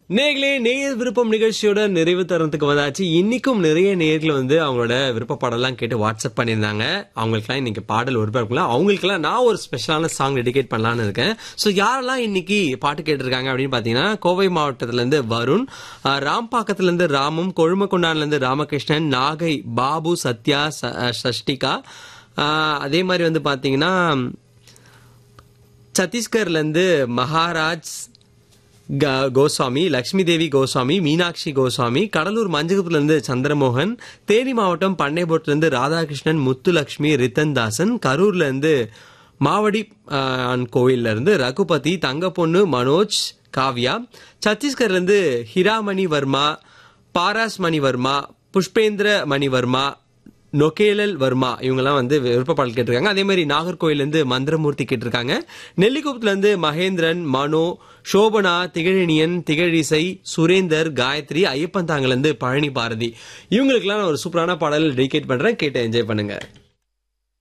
நேர்களே நேயர் விருப்பம் நிகழ்ச்சியோட நிறைவு தருணத்துக்கு வந்தாச்சு இன்னைக்கும் நிறைய நேயர்கள் வந்து அவங்களோட விருப்ப பாடலாம் கேட்டு வாட்ஸ்அப் பண்ணியிருந்தாங்க அவங்களுக்குலாம் இன்னைக்கு பாடல் ஒருபாருக்குலாம் அவங்களுக்குலாம் நான் ஒரு ஸ்பெஷலான சாங் டெடிகேட் பண்ணலாம்னு இருக்கேன் ஸோ யாரெல்லாம் இன்னைக்கு பாட்டு கேட்டிருக்காங்க அப்படின்னு பார்த்தீங்கன்னா கோவை மாவட்டத்துல இருந்து வருண் அஹ், ராம்பாக்கத்துல இருந்து ராமும் கொழுமக்கொண்டான்ல இருந்து ராமகிருஷ்ணன் நாகை பாபு சத்யா ச- அஹ், சஷ்டிகா அஹ், அதே மாதிரி வந்து பார்த்தீங்கன்னா சத்தீஸ்கர்ல இருந்து மகாராஜ் க- கோஸ்வாமி லக்ஷ்மி தேவி கோஸ்வாமி மீனாட்சி கோஸ்வாமி கடலூர் மஞ்சகத்துல இருந்து சந்திரமோகன் தேனி மாவட்டம் பண்ணைபோட்டுல இருந்து ராதாகிருஷ்ணன் முத்துலக்ஷ்மி ரித்தன் தாசன் கரூர்ல இருந்து மாவடி ஆஹ், கோவில்ல இருந்து ரகுபதி தங்கப்பொண்ணு மனோஜ் காவ்யா சத்தீஸ்கர்ல இருந்து ஹிராமணி வர்மா பாராஸ் மணி வர்மா புஷ்பேந்திர மணி வர்மா நொகேலல் வர்மா இவங்கெல்லாம் வந்து விருப்ப பாடல் கேட்டிருக்காங்க அதே மாதிரி நாகர்கோயிலேருந்து மந்திரமூர்த்தி கேட்டிருக்காங்க நெல்லிக்குப்பத்துலேருந்து மகேந்திரன் மனோ சோபனா திகழினியன் திகழிசை சுரேந்தர் காயத்ரி ஐயப்பன் தாங்கலேருந்து பழனி பாரதி இவங்களுக்கெல்லாம் நான் ஒரு சூப்பரான பாடல் டெடிகேட் பண்றேன் கேட்டு என்ஜாய் பண்ணுங்க